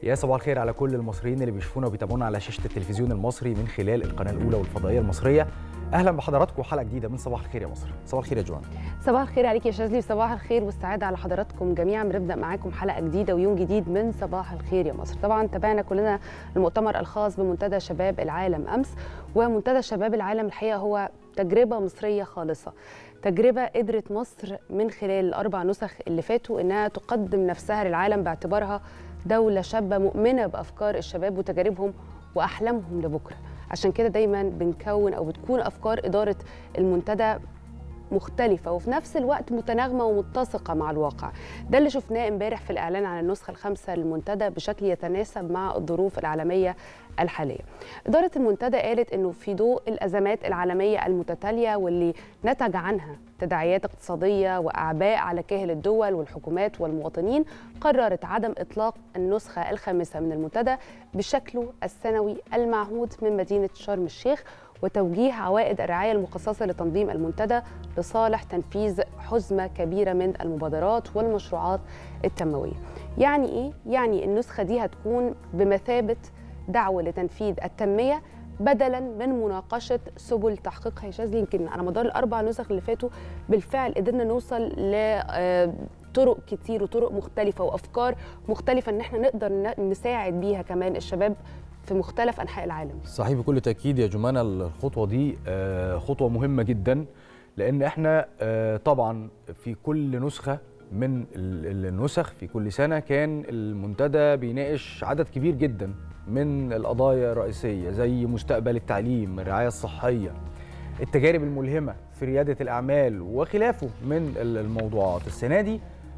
يا صباح الخير على كل المصريين اللي بيشوفونا وبيتابعونا على شاشه التلفزيون المصري من خلال القناه الاولى والفضائيه المصريه اهلا بحضراتكم حلقه جديده من صباح الخير يا مصر صباح الخير يا جوان صباح الخير عليك يا شاذلي وصباح الخير والسعاده على حضراتكم جميعا بنبدا معاكم حلقه جديده ويوم جديد من صباح الخير يا مصر طبعا تابعنا كلنا المؤتمر الخاص بمنتدى شباب العالم امس ومنتدى شباب العالم الحقيقه هو تجربه مصريه خالصه تجربه قدرت مصر من خلال الاربع نسخ اللي فاتوا انها تقدم نفسها للعالم باعتبارها دوله شابه مؤمنه بافكار الشباب وتجاربهم واحلامهم لبكره عشان كده دايما بنكون او بتكون افكار اداره المنتدى مختلفة وفي نفس الوقت متناغمة ومتسقة مع الواقع ده اللي شفناه امبارح في الإعلان عن النسخة الخامسة للمنتدى بشكل يتناسب مع الظروف العالمية الحالية إدارة المنتدى قالت أنه في ضوء الأزمات العالمية المتتالية واللي نتج عنها تداعيات اقتصادية وأعباء على كاهل الدول والحكومات والمواطنين قررت عدم إطلاق النسخة الخامسة من المنتدى بشكله السنوي المعهود من مدينة شرم الشيخ وتوجيه عوائد الرعاية المخصصة لتنظيم المنتدى لصالح تنفيذ حزمة كبيرة من المبادرات والمشروعات التنموية يعني إيه؟ يعني النسخة دي هتكون بمثابة دعوة لتنفيذ التنمية بدلا من مناقشه سبل تحقيقها يا شاذلي يمكن على مدار الاربع نسخ اللي فاتوا بالفعل قدرنا نوصل ل طرق كتير وطرق مختلفه وافكار مختلفه ان احنا نقدر نساعد بيها كمان الشباب في مختلف انحاء العالم صحيح بكل تاكيد يا جمانه الخطوه دي خطوه مهمه جدا لان احنا طبعا في كل نسخه من النسخ في كل سنه كان المنتدى بيناقش عدد كبير جدا من القضايا الرئيسيه زي مستقبل التعليم الرعايه الصحيه التجارب الملهمه في رياده الاعمال وخلافه من الموضوعات السنه دي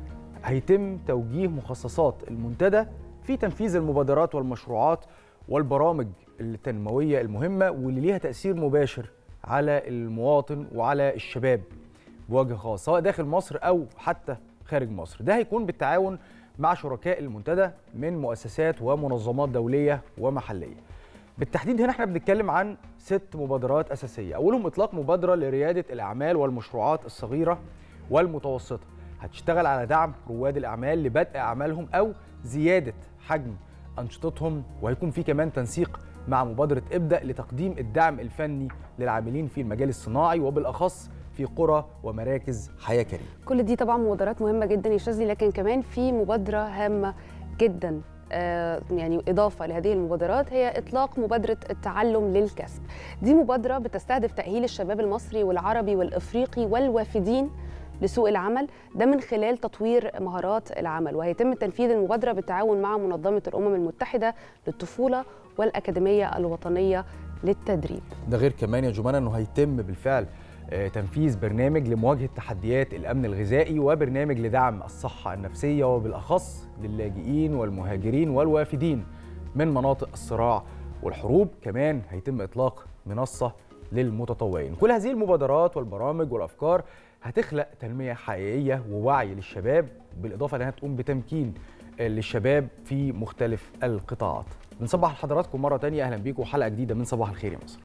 هيتم توجيه مخصصات المنتدى في تنفيذ المبادرات والمشروعات والبرامج التنمويه المهمه واللي ليها تاثير مباشر على المواطن وعلى الشباب بوجه خاص سواء داخل مصر او حتى خارج مصر ده هيكون بالتعاون مع شركاء المنتدى من مؤسسات ومنظمات دوليه ومحليه بالتحديد هنا احنا بنتكلم عن ست مبادرات اساسيه اولهم اطلاق مبادره لرياده الاعمال والمشروعات الصغيره والمتوسطه هتشتغل على دعم رواد الاعمال لبدء اعمالهم او زياده حجم انشطتهم وهيكون في كمان تنسيق مع مبادره ابدا لتقديم الدعم الفني للعاملين في المجال الصناعي وبالاخص في قرى ومراكز حياه كريمه. كل دي طبعا مبادرات مهمه جدا يا شاذلي لكن كمان في مبادره هامه جدا آه يعني إضافة لهذه المبادرات هي إطلاق مبادرة التعلم للكسب دي مبادرة بتستهدف تأهيل الشباب المصري والعربي والإفريقي والوافدين لسوق العمل ده من خلال تطوير مهارات العمل وهيتم تنفيذ المبادرة بالتعاون مع منظمة الأمم المتحدة للطفولة والأكاديمية الوطنية للتدريب ده غير كمان يا جمانة أنه هيتم بالفعل تنفيذ برنامج لمواجهة تحديات الأمن الغذائي وبرنامج لدعم الصحة النفسية وبالأخص للاجئين والمهاجرين والوافدين من مناطق الصراع والحروب كمان هيتم إطلاق منصة للمتطوعين كل هذه المبادرات والبرامج والأفكار هتخلق تنمية حقيقية ووعي للشباب بالإضافة لأنها تقوم بتمكين للشباب في مختلف القطاعات بنصبح لحضراتكم مرة تانية أهلا بيكم حلقة جديدة من صباح الخير يا مصر